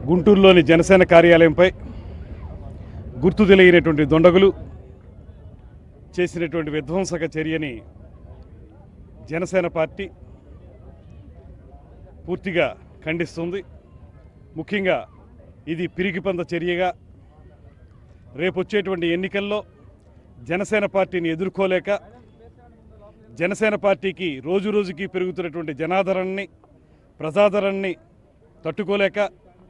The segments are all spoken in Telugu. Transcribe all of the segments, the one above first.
గుంటూరులోని జనసేన కార్యాలయంపై గుర్తు తెలియనటువంటి దొండగులు చేసినటువంటి విధ్వంసక చర్యని జనసేన పార్టీ పూర్తిగా ఖండిస్తుంది ముఖ్యంగా ఇది పిరికిపంద చర్యగా రేపు వచ్చేటువంటి ఎన్నికల్లో జనసేన పార్టీని ఎదుర్కోలేక జనసేన పార్టీకి రోజు రోజుకి పెరుగుతున్నటువంటి జనాదరణని ప్రజాదరణని తట్టుకోలేక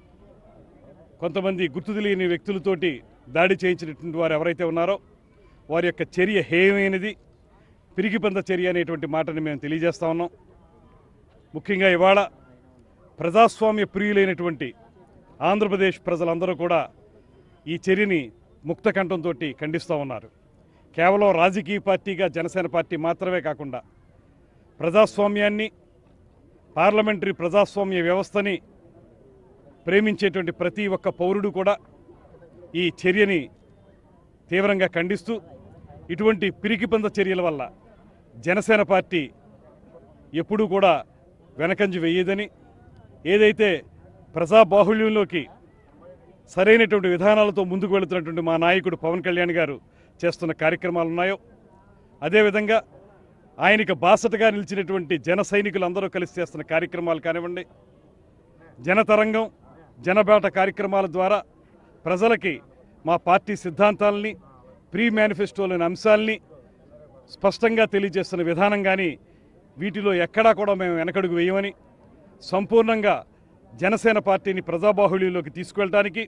కొంతమంది గుర్తు తెలియని వ్యక్తులతోటి దాడి చేయించినటువంటి వారు ఎవరైతే ఉన్నారో వారి యొక్క చర్య హేయమైనది పిరిగిపంద చర్య అనేటువంటి మాటని మేము తెలియజేస్తా ఉన్నాం ముఖ్యంగా ఇవాళ ప్రజాస్వామ్య ప్రియులైనటువంటి ఆంధ్రప్రదేశ్ ప్రజలందరూ కూడా ఈ చర్యని ముక్త కంఠంతో ఖండిస్తూ ఉన్నారు కేవలం రాజకీయ పార్టీగా జనసేన పార్టీ మాత్రమే కాకుండా ప్రజాస్వామ్యాన్ని పార్లమెంటరీ ప్రజాస్వామ్య వ్యవస్థని ప్రేమించేటువంటి ప్రతి ఒక్క పౌరుడు కూడా ఈ చర్యని తీవ్రంగా ఖండిస్తూ ఇటువంటి పిరికిపంద చర్యల వల్ల జనసేన పార్టీ ఎప్పుడూ కూడా వెనకంజి వేయదని ఏదైతే ప్రజాబాహుళ్యంలోకి సరైనటువంటి విధానాలతో ముందుకు వెళుతున్నటువంటి మా నాయకుడు పవన్ కళ్యాణ్ గారు చేస్తున్న కార్యక్రమాలు ఉన్నాయో అదేవిధంగా ఆయనకి బాసటగా నిలిచినటువంటి జన సైనికులందరూ కలిసి చేస్తున్న కార్యక్రమాలు కానివ్వండి జనతరంగం జనబాట కార్యక్రమాల ద్వారా ప్రజలకి మా పార్టీ సిద్ధాంతాలని ప్రీ మేనిఫెస్టోలోని అంశాలని స్పష్టంగా తెలియజేస్తున్న విధానం కానీ వీటిలో ఎక్కడా కూడా మేము వెనకడుగు వేయమని సంపూర్ణంగా జనసేన పార్టీని ప్రజాబాహుళ్యంలోకి తీసుకువెళ్ళడానికి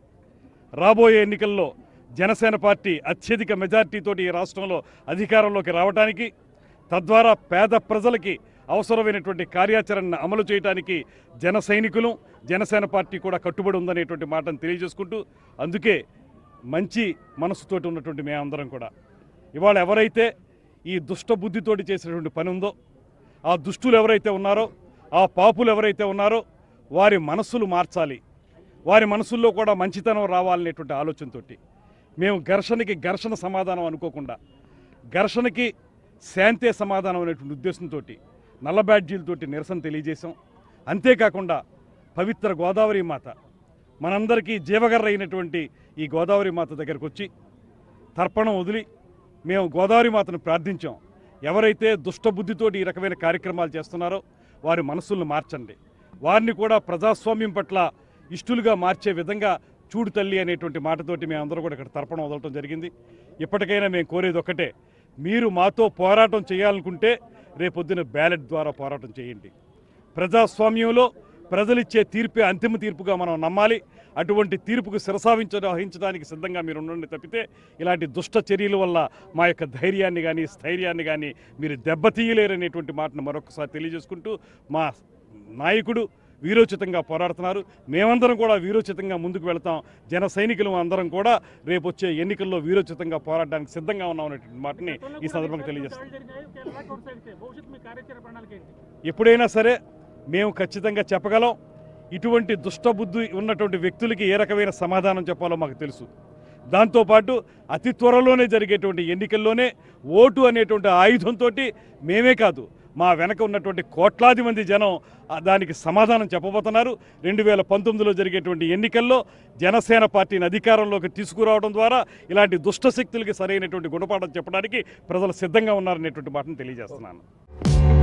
రాబోయే ఎన్నికల్లో జనసేన పార్టీ అత్యధిక మెజార్టీతోటి ఈ రాష్ట్రంలో అధికారంలోకి రావడానికి తద్వారా పేద ప్రజలకి అవసరమైనటువంటి కార్యాచరణను అమలు చేయడానికి జన సైనికులు జనసేన పార్టీ కూడా కట్టుబడి ఉందనేటువంటి మాటను తెలియజేసుకుంటూ అందుకే మంచి మనసుతోటి ఉన్నటువంటి మేమందరం కూడా ఇవాళ ఎవరైతే ఈ దుష్ట బుద్ధితోటి చేసినటువంటి పని ఉందో ఆ దుష్టులు ఎవరైతే ఉన్నారో ఆ పాపులు ఎవరైతే ఉన్నారో వారి మనస్సులు మార్చాలి వారి మనసుల్లో కూడా మంచితనం రావాలనేటువంటి ఆలోచనతోటి మేము ఘర్షణకి ఘర్షణ సమాధానం అనుకోకుండా ఘర్షణకి శాంతే సమాధానం అనేటువంటి ఉద్దేశంతో నల్ల బ్యాడ్జీలతోటి నిరసన తెలియజేశాం అంతేకాకుండా పవిత్ర గోదావరి మాత మనందరికీ జీవగర్ర అయినటువంటి ఈ గోదావరి మాత దగ్గరకు వచ్చి తర్పణం వదిలి మేము గోదావరి మాతను ప్రార్థించాం ఎవరైతే దుష్టబుద్ధితోటి ఈ రకమైన కార్యక్రమాలు చేస్తున్నారో వారి మనసులను మార్చండి వారిని కూడా ప్రజాస్వామ్యం పట్ల ఇష్టలుగా మార్చే విధంగా చూడు తల్లి అనేటువంటి మాటతోటి మేమందరూ కూడా ఇక్కడ తర్పణం వదలటం జరిగింది ఇప్పటికైనా మేము కోరేది ఒక్కటే మీరు మాతో పోరాటం చేయాలనుకుంటే రేపొద్దున బ్యాలెట్ ద్వారా పోరాటం చేయండి ప్రజాస్వామ్యంలో ప్రజలిచ్చే తీర్పే అంతిమ తీర్పుగా మనం నమ్మాలి అటువంటి తీర్పుకు శిరసావించ వహించడానికి సిద్ధంగా మీరు ఉండండి తప్పితే ఇలాంటి దుష్ట చర్యల వల్ల మా యొక్క ధైర్యాన్ని కానీ స్థైర్యాన్ని కానీ మీరు దెబ్బతీయలేరనేటువంటి మాటను మరొకసారి తెలియజేసుకుంటూ మా నాయకుడు వీరోచితంగా పోరాడుతున్నారు మేమందరం కూడా వీరోచితంగా ముందుకు వెళతాం జన సైనికులు అందరం కూడా రేపు వచ్చే ఎన్నికల్లో వీరోచితంగా పోరాడడానికి సిద్ధంగా ఉన్నామనేటువంటి మాటని ఈ సందర్భంగా తెలియజేస్తాం భవిష్యత్తు మీ కార్యాచరణ ప్రణాళిక ఏంటి ఎప్పుడైనా సరే మేము ఖచ్చితంగా చెప్పగలం ఇటువంటి దుష్టబుద్ధి ఉన్నటువంటి వ్యక్తులకి ఏ రకమైన సమాధానం చెప్పాలో మాకు తెలుసు దాంతోపాటు అతి త్వరలోనే జరిగేటువంటి ఎన్నికల్లోనే ఓటు అనేటువంటి ఆయుధంతో మేమే కాదు మా వెనక ఉన్నటువంటి కోట్లాది మంది జనం ఆ దానికి సమాధానం చెప్పబోతున్నారు రెండు వేల పంతొమ్మిదిలో జరిగేటువంటి ఎన్నికల్లో జనసేన పార్టీని అధికారంలోకి తీసుకురావడం ద్వారా ఇలాంటి దుష్ట శక్తులకి సరైనటువంటి గుణపాఠం చెప్పడానికి ప్రజలు సిద్ధంగా ఉన్నారనేటువంటి మాటను తెలియజేస్తున్నాను